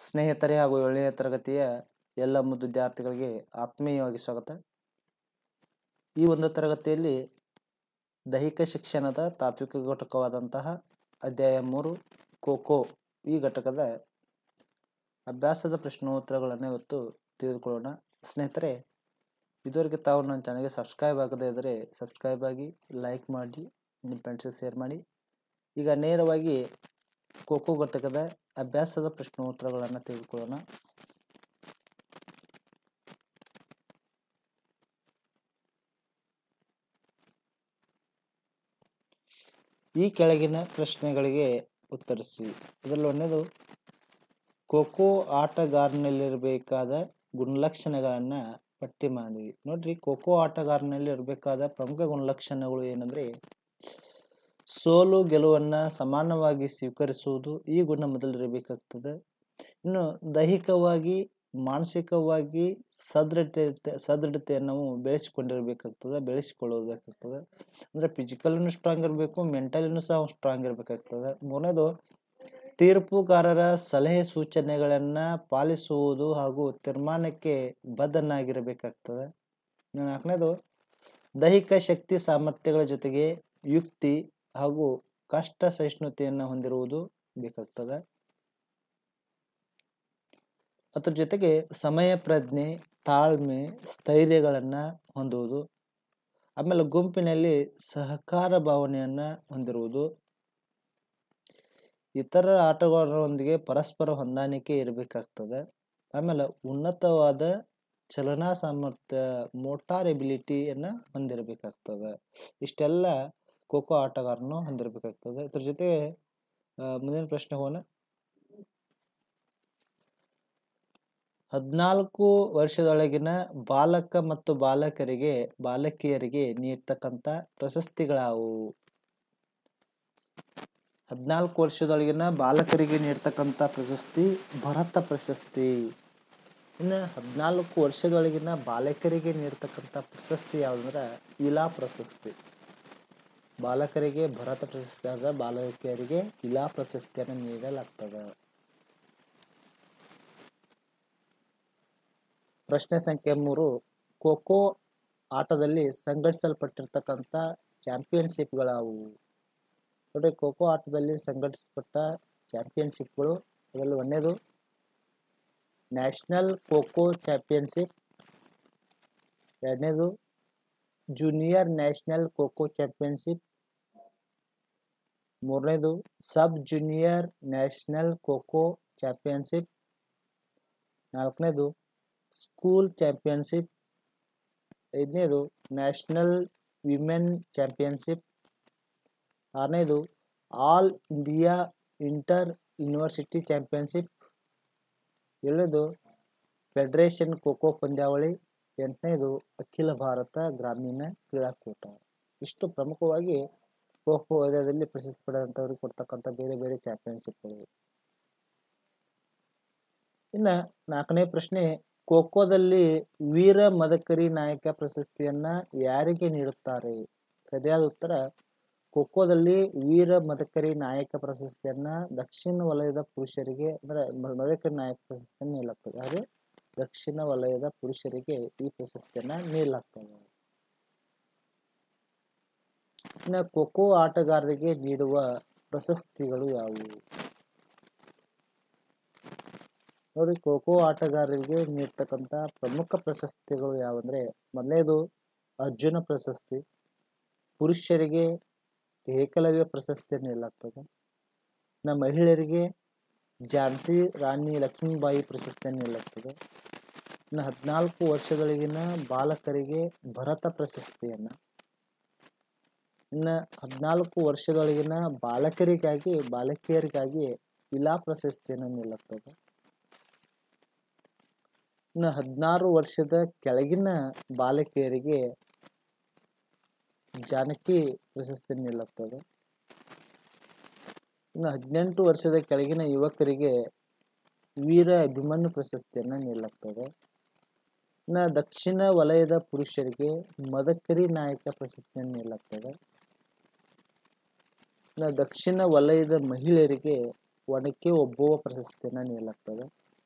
ಸ್ನೇಹಿತರೆ ಹಾಗೂ ಏಳನೇ ತರಗತಿಯ ಎಲ್ಲ ಮುದ್ದು ವಿದ್ಯಾರ್ಥಿಗಳಿಗೆ ಆತ್ಮೀಯವಾಗಿ ಸ್ವಾಗತ ಈ ಒಂದು ತರಗತಿಯಲ್ಲಿ ದೈಹಿಕ ಶಿಕ್ಷಣದ ತಾತ್ವಿಕ ಘಟಕವಾದಂತಹ ಅಧ್ಯಾಯ ಮೂರು ಖೋಖೋ ಈ ಘಟಕದ ಅಭ್ಯಾಸದ ಪ್ರಶ್ನೋತ್ತರಗಳನ್ನು ಇವತ್ತು ತಿಳಿದುಕೊಳ್ಳೋಣ ಸ್ನೇಹಿತರೆ ಇದುವರೆಗೆ ತಾವು ನನ್ನ ಚಾನಲ್ಗೆ ಸಬ್ಸ್ಕ್ರೈಬ್ ಆಗದೇ ಇದ್ದರೆ ಸಬ್ಸ್ಕ್ರೈಬ್ ಆಗಿ ಲೈಕ್ ಮಾಡಿ ನಿಮ್ಮ ಫ್ರೆಂಡ್ಸ್ಗೆ ಶೇರ್ ಮಾಡಿ ಈಗ ನೇರವಾಗಿ ಖೋಖೋ ಘಟಕದ ಅಭ್ಯಾಸದ ಪ್ರಶ್ನೋತ್ತರಗಳನ್ನು ತೆಗೆದುಕೊಳ್ಳೋಣ ಈ ಕೆಳಗಿನ ಪ್ರಶ್ನೆಗಳಿಗೆ ಉತ್ತರಿಸಿ ಇದರಲ್ಲಿ ಒಂದೇದು ಖೋಖೋ ಆಟಗಾರನಲ್ಲಿರಬೇಕಾದ ಗುಣಲಕ್ಷಣಗಳನ್ನು ಪಟ್ಟಿ ಮಾಡಿ ನೋಡ್ರಿ ಖೋಖೋ ಆಟಗಾರನಲ್ಲಿ ಇರಬೇಕಾದ ಪ್ರಮುಖ ಗುಣಲಕ್ಷಣಗಳು ಏನಂದ್ರೆ ಸೋಲು ಗೆಲುವನ್ನು ಸಮಾನವಾಗಿ ಸ್ವೀಕರಿಸುವುದು ಈ ಗುಣ ಮೊದಲಿರಬೇಕಾಗ್ತದೆ ಇನ್ನು ದೈಹಿಕವಾಗಿ ಮಾನಸಿಕವಾಗಿ ಸದೃಢತೆ ಸದೃಢತೆಯನ್ನು ನಾವು ಬೆಳೆಸಿಕೊಂಡಿರ್ಬೇಕಾಗ್ತದೆ ಬೆಳೆಸಿಕೊಳ್ಳಬೇಕಾಗ್ತದೆ ಅಂದರೆ ಫಿಸಿಕಲಿನೂ ಸ್ಟ್ರಾಂಗ್ ಇರಬೇಕು ಮೆಂಟಲಿನೂ ಸಹ ಸ್ಟ್ರಾಂಗ್ ಇರಬೇಕಾಗ್ತದೆ ಮೂರನೇದು ತೀರ್ಪುಗಾರರ ಸಲಹೆ ಸೂಚನೆಗಳನ್ನು ಪಾಲಿಸುವುದು ಹಾಗೂ ತೀರ್ಮಾನಕ್ಕೆ ಬದ್ಧನಾಗಿರಬೇಕಾಗ್ತದೆ ನಾಲ್ಕನೇದು ದೈಹಿಕ ಶಕ್ತಿ ಸಾಮರ್ಥ್ಯಗಳ ಜೊತೆಗೆ ಯುಕ್ತಿ ಹಾಗೂ ಕಷ್ಟ ಸಹಿಷ್ಣುತೆಯನ್ನು ಹೊಂದಿರುವುದು ಬೇಕಾಗ್ತದೆ ಅದ್ರ ಜೊತೆಗೆ ಸಮಯ ಪ್ರಜ್ಞೆ ತಾಳ್ಮೆ ಸ್ಥೈರ್ಯಗಳನ್ನು ಹೊಂದುವುದು ಆಮೇಲೆ ಗುಂಪಿನಲ್ಲಿ ಸಹಕಾರ ಭಾವನೆಯನ್ನು ಹೊಂದಿರುವುದು ಇತರ ಆಟಗಾರರೊಂದಿಗೆ ಪರಸ್ಪರ ಹೊಂದಾಣಿಕೆ ಇರಬೇಕಾಗ್ತದೆ ಆಮೇಲೆ ಉನ್ನತವಾದ ಚಲನಾ ಸಾಮರ್ಥ್ಯ ಮೋಟಾರ್ ಎಬಿಲಿಟಿಯನ್ನು ಹೊಂದಿರಬೇಕಾಗ್ತದೆ ಇಷ್ಟೆಲ್ಲ ಖೋಖೋ ಆಟಗಾರನು ಹೊಂದಿರಬೇಕಾಗ್ತದೆ ಇದ್ರ ಜೊತೆ ಮುಂದಿನ ಪ್ರಶ್ನೆ ಹೋಗೋಣ ಹದಿನಾಲ್ಕು ವರ್ಷದೊಳಗಿನ ಬಾಲಕ ಮತ್ತು ಬಾಲಕರಿಗೆ ಬಾಲಕಿಯರಿಗೆ ನೀಡ್ತಕ್ಕಂಥ ಪ್ರಶಸ್ತಿಗಳಾವುವು ಹದಿನಾಲ್ಕು ವರ್ಷದೊಳಗಿನ ಬಾಲಕರಿಗೆ ನೀಡ್ತಕ್ಕಂಥ ಪ್ರಶಸ್ತಿ ಭರತ ಪ್ರಶಸ್ತಿ ಇನ್ನು ಹದಿನಾಲ್ಕು ವರ್ಷದೊಳಗಿನ ಬಾಲಕರಿಗೆ ನೀಡ್ತಕ್ಕಂಥ ಪ್ರಶಸ್ತಿ ಯಾವುದಂದ್ರೆ ಇಲಾ ಪ್ರಶಸ್ತಿ ಬಾಲಕರಿಗೆ ಭರತ ಪ್ರಶಸ್ತಿ ಆದ್ರೆ ಬಾಲಕಿಯರಿಗೆ ಇಲಾ ಪ್ರಶಸ್ತಿಯನ್ನು ನೀಡಲಾಗ್ತದೆ ಪ್ರಶ್ನೆ ಸಂಖ್ಯೆ ಮೂರು ಖೋಖೋ ಆಟದಲ್ಲಿ ಸಂಘಟಿಸಲ್ಪಟ್ಟಿರ್ತಕ್ಕಂಥ ಚಾಂಪಿಯನ್ಶಿಪ್ಗಳಾವುವು ನೋಡಿ ಖೋಖೋ ಆಟದಲ್ಲಿ ಸಂಘಟಿಸಲ್ಪಟ್ಟ ಚಾಂಪಿಯನ್ಶಿಪ್ಗಳು ಅದರಲ್ಲಿ ಒಂದೇದು ನ್ಯಾಷನಲ್ ಖೋಖೋ ಚಾಂಪಿಯನ್ಶಿಪ್ ಎರಡನೇದು ಜೂನಿಯರ್ ನ್ಯಾಷನಲ್ ಖೋಖೋ ಚಾಂಪಿಯನ್ಶಿಪ್ ಮೂರನೇದು sub junior national kho kho championship ನಾಲ್ಕನೇದು ಸ್ಕೂಲ್ ಚಾಂಪಿಯನ್ಶಿಪ್ ಐದನೇದು ನ್ಯಾಷನಲ್ ವಿಮೆನ್ ಚಾಂಪಿಯನ್ಶಿಪ್ ಆರನೇದು all India inter university championship ಏಳನೇದು ಫೆಡರೇಷನ್ ಖೋಖೋ ಪಂದ್ಯಾವಳಿ ಎಂಟನೇದು ಅಖಿಲ ಭಾರತ ಗ್ರಾಮೀಣ ಕ್ರೀಡಾಕೂಟ ಇಷ್ಟು ಪ್ರಮುಖವಾಗಿ ಖೋಖೋ ವಲಯದಲ್ಲಿ ಪ್ರಸಿದ್ಧಿ ಪಡೆದಂಥವ್ರಿಗೆ ಕೊಡ್ತಕ್ಕಂಥ ಬೇರೆ ಬೇರೆ ಚಾಂಪಿಯನ್ಶಿಪ್ಗಳು ಇನ್ನು ನಾಲ್ಕನೇ ಪ್ರಶ್ನೆ ಖೋಖೋದಲ್ಲಿ ವೀರ ಮದಕರಿ ನಾಯಕ ಪ್ರಶಸ್ತಿಯನ್ನ ಯಾರಿಗೆ ನೀಡುತ್ತಾರೆ ಸರಿಯಾದ ಉತ್ತರ ಖೋಖೋದಲ್ಲಿ ವೀರ ಮದಕರಿ ನಾಯಕ ಪ್ರಶಸ್ತಿಯನ್ನ ದಕ್ಷಿಣ ವಲಯದ ಪುರುಷರಿಗೆ ಅಂದ್ರೆ ಮದಕರಿ ನಾಯಕ ಪ್ರಶಸ್ತಿಯನ್ನು ನೀಡಲಾಗ್ತದೆ ಯಾರು ದಕ್ಷಿಣ ವಲಯದ ಪುರುಷರಿಗೆ ಈ ಪ್ರಶಸ್ತಿಯನ್ನ ನೀಡಲಾಗ್ತದೆ ಇನ್ನು ಖೋಖೋ ಆಟಗಾರರಿಗೆ ನೀಡುವ ಪ್ರಶಸ್ತಿಗಳು ಯಾವುವು ನೋಡಿ ಖೋಖೋ ಆಟಗಾರರಿಗೆ ನೀಡ್ತಕ್ಕಂಥ ಪ್ರಮುಖ ಪ್ರಶಸ್ತಿಗಳು ಯಾವಂದ್ರೆ ಮೊದಲನೇದು ಅರ್ಜುನ ಪ್ರಶಸ್ತಿ ಪುರುಷರಿಗೆ ಏಕಲವ್ಯ ಪ್ರಶಸ್ತಿಯನ್ನು ನೀಡಲಾಗ್ತದೆ ನಮ್ಮ ಮಹಿಳೆಯರಿಗೆ ಝಾನ್ಸಿ ರಾಣಿ ಲಕ್ಷ್ಮೀಬಾಯಿ ಪ್ರಶಸ್ತಿಯನ್ನು ನೀಡಲಾಗ್ತದೆ ಇನ್ನು ಹದಿನಾಲ್ಕು ವರ್ಷದೊಳಗಿನ ಬಾಲಕರಿಗೆ ಭರತ ಪ್ರಶಸ್ತಿಯನ್ನು ಇನ್ನು ಹದಿನಾಲ್ಕು ವರ್ಷದೊಳಗಿನ ಬಾಲಕರಿಗಾಗಿ ಬಾಲಕಿಯರಿಗಾಗಿ ಇಲಾ ಪ್ರಶಸ್ತಿಯನ್ನು ನೀಡಲಾಗ್ತದೆ ಇನ್ನು ಹದಿನಾರು ವರ್ಷದ ಕೆಳಗಿನ ಬಾಲಕಿಯರಿಗೆ ಜಾನಕಿ ಪ್ರಶಸ್ತಿ ನೀಡಲಾಗ್ತದೆ ಇನ್ನು ಹದಿನೆಂಟು ವರ್ಷದ ಕೆಳಗಿನ ಯುವಕರಿಗೆ ವೀರ ಅಭಿಮನ್ಯು ಪ್ರಶಸ್ತಿಯನ್ನು ನೀಡಲಾಗ್ತದೆ ಇನ್ನು ದಕ್ಷಿಣ ವಲಯದ ಪುರುಷರಿಗೆ ಮದಕರಿ ನಾಯಕ ಪ್ರಶಸ್ತಿಯನ್ನು ನೀಡಲಾಗ್ತದೆ ಇನ್ನು ದಕ್ಷಿಣ ವಲಯದ ಮಹಿಳೆಯರಿಗೆ ಒನಕೆ ಒಬ್ಬುವ ಪ್ರಶಸ್ತಿಯನ್ನು ನೀಡಲಾಗ್ತದೆ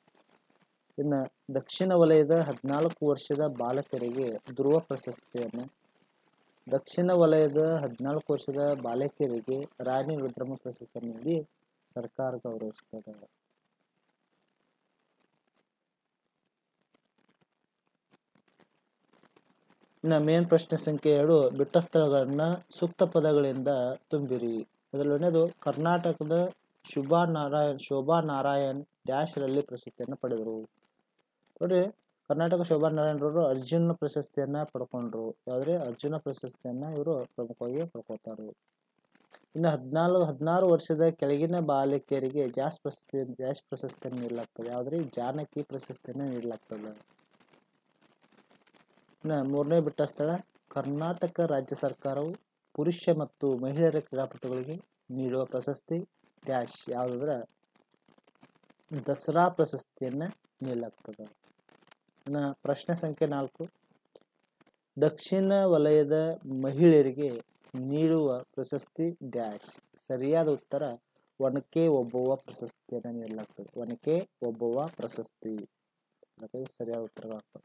ಇನ್ನು ದಕ್ಷಿಣ ವಲಯದ ಹದಿನಾಲ್ಕು ವರ್ಷದ ಬಾಲಕರಿಗೆ ಧ್ರುವ ಪ್ರಶಸ್ತಿಯನ್ನು ದಕ್ಷಿಣ ವಲಯದ ಹದಿನಾಲ್ಕು ವರ್ಷದ ಬಾಲಕಿಯರಿಗೆ ರಾಣಿ ರುದ್ರಮ್ಮ ಪ್ರಶಸ್ತಿಯನ್ನು ನೀಡಿ ಸರ್ಕಾರ ಗೌರವಿಸ್ತದೆ ಇನ್ನು ಮೇನ್ ಪ್ರಶ್ನೆ ಸಂಖ್ಯೆ ಎರಡು ಬಿಟ್ಟ ಸ್ಥಳಗಳನ್ನ ಸೂಕ್ತ ಪದಗಳಿಂದ ತುಂಬಿರಿ ಅದರಲ್ಲೊಂದು ಕರ್ನಾಟಕದ ಶುಭಾ ನಾರಾಯಣ್ ಶೋಭಾ ನಾರಾಯಣ್ ಡ್ಯಾಶ್ ರಲ್ಲಿ ಪ್ರಶಸ್ತಿಯನ್ನು ಪಡೆದರು ನೋಡಿ ಕರ್ನಾಟಕ ಶೋಭಾ ನಾರಾಯಣರವರು ಅರ್ಜುನ ಪ್ರಶಸ್ತಿಯನ್ನ ಪಡ್ಕೊಂಡ್ರು ಯಾವ್ದ್ರೆ ಅರ್ಜುನ ಪ್ರಶಸ್ತಿಯನ್ನ ಇವರು ಪ್ರಮುಖವಾಗಿ ಪಡ್ಕೋತಾರು ಇನ್ನು ಹದಿನಾಲ್ಕು ಹದಿನಾರು ವರ್ಷದ ಕೆಳಗಿನ ಬಾಲಕಿಯರಿಗೆ ಜಾಸ್ ಪ್ರಶಸ್ತಿ ಜಾಸ್ ಪ್ರಶಸ್ತಿಯನ್ನು ನೀಡಲಾಗ್ತದೆ ಯಾವ್ದ್ರೆ ಜಾನಕಿ ಪ್ರಶಸ್ತಿಯನ್ನು ನೀಡಲಾಗ್ತದೆ ಇನ್ನು ಮೂರನೇ ಬಿಟ್ಟ ಸ್ಥಳ ಕರ್ನಾಟಕ ರಾಜ್ಯ ಸರ್ಕಾರವು ಪುರುಷ ಮತ್ತು ಮಹಿಳೆಯರ ಕ್ರೀಡಾಪಟುಗಳಿಗೆ ನೀಡುವ ಪ್ರಶಸ್ತಿ ಡ್ಯಾಶ್ ಯಾವುದಂದ್ರೆ ದಸರಾ ಪ್ರಶಸ್ತಿಯನ್ನು ನೀಡಲಾಗ್ತದೆ ಇನ್ನು ಪ್ರಶ್ನೆ ಸಂಖ್ಯೆ ನಾಲ್ಕು ದಕ್ಷಿಣ ವಲಯದ ಮಹಿಳೆಯರಿಗೆ ನೀಡುವ ಪ್ರಶಸ್ತಿ ಡ್ಯಾಶ್ ಸರಿಯಾದ ಉತ್ತರ ಒನಕೆ ಒಬ್ಬವ್ವ ಪ್ರಶಸ್ತಿಯನ್ನು ನೀಡಲಾಗ್ತದೆ ಒನಕೆ ಒಬ್ಬವ್ವ ಪ್ರಶಸ್ತಿ ಅದಕ್ಕೆ ಇವು ಸರಿಯಾದ ಉತ್ತರಗಳಾಗ್ತವೆ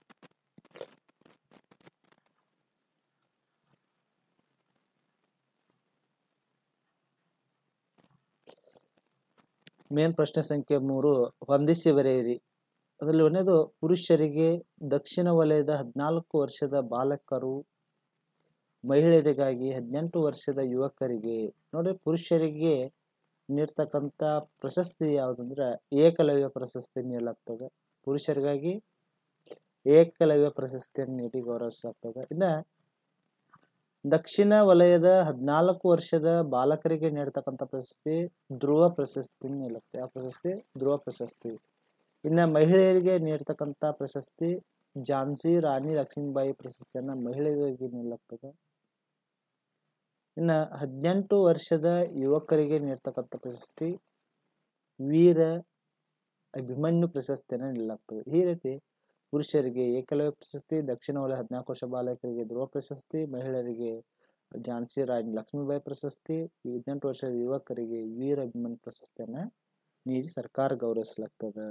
ಮೇನ್ ಪ್ರಶ್ನೆ ಸಂಖ್ಯೆ ಮೂರು ಹೊಂದಿಸಿ ಬರೆಯಿರಿ ಅದರಲ್ಲಿ ಒಂದೇದು ಪುರುಷರಿಗೆ ದಕ್ಷಿಣ ವಲಯದ ಹದಿನಾಲ್ಕು ವರ್ಷದ ಬಾಲಕರು ಮಹಿಳೆಯರಿಗಾಗಿ ಹದಿನೆಂಟು ವರ್ಷದ ಯುವಕರಿಗೆ ನೋಡಿ ಪುರುಷರಿಗೆ ನೀಡ್ತಕ್ಕಂಥ ಪ್ರಶಸ್ತಿ ಯಾವುದಂದ್ರೆ ಏಕಲವ್ಯ ಪ್ರಶಸ್ತಿ ನೀಡಲಾಗ್ತದೆ ಪುರುಷರಿಗಾಗಿ ಏಕಲವ್ಯ ಪ್ರಶಸ್ತಿಯನ್ನು ನೀಡಿ ಗೌರವಿಸಲಾಗ್ತದೆ ಇನ್ನ ದಕ್ಷಿಣ ವಲಯದ ಹದಿನಾಲ್ಕು ವರ್ಷದ ಬಾಲಕರಿಗೆ ನೀಡತಕ್ಕಂಥ ಪ್ರಶಸ್ತಿ ಧ್ರುವ ಪ್ರಶಸ್ತಿ ನೀಡಲಾಗ್ತದೆ ಯಾವ ಪ್ರಶಸ್ತಿ ಧ್ರುವ ಪ್ರಶಸ್ತಿ ಇನ್ನು ಮಹಿಳೆಯರಿಗೆ ನೀಡ್ತಕ್ಕಂಥ ಪ್ರಶಸ್ತಿ ಝಾನ್ಸಿ ರಾಣಿ ಲಕ್ಷ್ಮೀಬಾಯಿ ಪ್ರಶಸ್ತಿಯನ್ನ ಮಹಿಳೆಯರಿಗೆ ನೀಡಲಾಗ್ತದೆ ಇನ್ನು ಹದಿನೆಂಟು ವರ್ಷದ ಯುವಕರಿಗೆ ನೀಡ್ತಕ್ಕಂಥ ಪ್ರಶಸ್ತಿ ವೀರ ಅಭಿಮನ್ಯು ಪ್ರಶಸ್ತಿಯನ್ನು ನೀಡಲಾಗ್ತದೆ ಈ ರೀತಿ ಪುರುಷರಿಗೆ ಏಕಲವ್ಯ ಪ್ರಶಸ್ತಿ ದಕ್ಷಿಣ ವಲಯ ಹದಿನಾಲ್ಕು ವರ್ಷ ಬಾಲಕರಿಗೆ ಧ್ರುವ ಪ್ರಶಸ್ತಿ ಮಹಿಳೆಯರಿಗೆ ಝಾನ್ಸಿ ರಾಣಿ ಲಕ್ಷ್ಮೀಬಾಯಿ ಪ್ರಶಸ್ತಿ ಹದಿನೆಂಟು ವರ್ಷದ ಯುವಕರಿಗೆ ವೀರ ಅಭಿಮನ್ಯು ಪ್ರಶಸ್ತಿಯನ್ನ ನೀಡಿ ಸರ್ಕಾರ ಗೌರವಿಸಲಾಗ್ತದೆ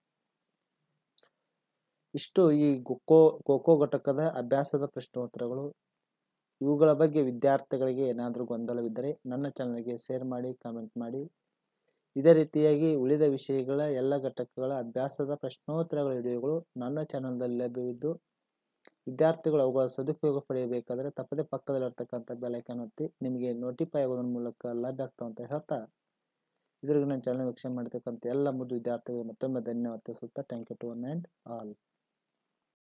ಇಷ್ಟು ಈ ಖೋ ಖೋ ಘಟಕದ ಅಭ್ಯಾಸದ ಪ್ರಶ್ನೋತ್ತರಗಳು ಇವುಗಳ ಬಗ್ಗೆ ವಿದ್ಯಾರ್ಥಿಗಳಿಗೆ ಏನಾದರೂ ಗೊಂದಲವಿದ್ದರೆ ನನ್ನ ಚಾನಲ್ಗೆ ಶೇರ್ ಮಾಡಿ ಕಾಮೆಂಟ್ ಮಾಡಿ ಇದೇ ರೀತಿಯಾಗಿ ಉಳಿದ ವಿಷಯಗಳ ಎಲ್ಲ ಘಟಕಗಳ ಅಭ್ಯಾಸದ ಪ್ರಶ್ನೋತ್ತರಗಳ ವಿಡಿಯೋಗಳು ನನ್ನ ಚಾನಲ್ದಲ್ಲಿ ಲಭ್ಯವಿದ್ದು ವಿದ್ಯಾರ್ಥಿಗಳು ಅವುಗಳ ಸದುಪಯೋಗ ಪಡೆಯಬೇಕಾದರೆ ತಪ್ಪದೆ ಪಕ್ಕದಲ್ಲಿರ್ತಕ್ಕಂಥ ಬೆಲೈಕನ್ ಒತ್ತಿ ನಿಮಗೆ ನೋಟಿಫೈ ಆಗೋದ್ರ ಮೂಲಕ ಲಭ್ಯ ಆಗ್ತಾವ ಅಂತ ಹೇಳ್ತಾ ಇದ್ರಿಗೆ ನನ್ನ ಚಾನಲ್ ವೀಕ್ಷಣೆ ಮಾಡ್ತಕ್ಕಂಥ ಎಲ್ಲ ಮುದ್ದು ವಿದ್ಯಾರ್ಥಿಗಳು ಮತ್ತೊಮ್ಮೆ ಧನ್ಯವಾದ ತಿಳಿಸುತ್ತಾ thank you to one and all